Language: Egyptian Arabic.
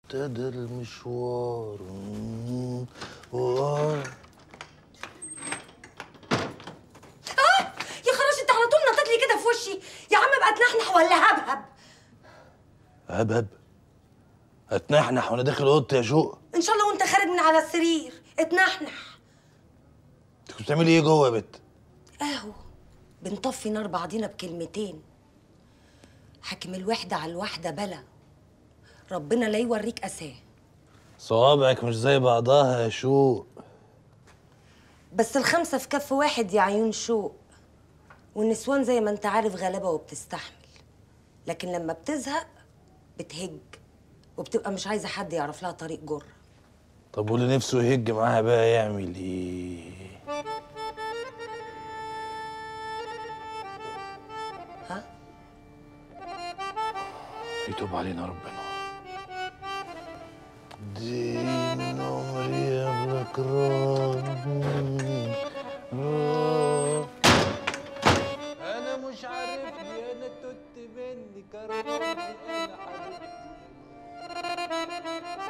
ابتدى المشوار مم. و- يا خراشي انت على طول نطيت لي كده في وشي يا عم بقى تنحنح ولا هبهب هبهب هتنحنح وانا داخل اوضتي يا شوق ان شاء الله وانت خارج من على السرير اتنحنح انت كنت بتعملي ايه جوه يا بت اهو بنطفي نار بعضينا بكلمتين حاكم الوحدة على الوحدة بلا ربنا لا يوريك أساه صوابعك مش زي بعضها يا شوق بس الخمسة في كف واحد يا عيون شوق والنسوان زي ما انت عارف غلبة وبتستحمل لكن لما بتزهق بتهج وبتبقى مش عايزة حد يعرف لها طريق جر طب واللي نفسه يهج معاها بقى يعمل ايه ها يتوب علينا ربنا دي من عمري قبلك انا مش عارف انا توت مني كربان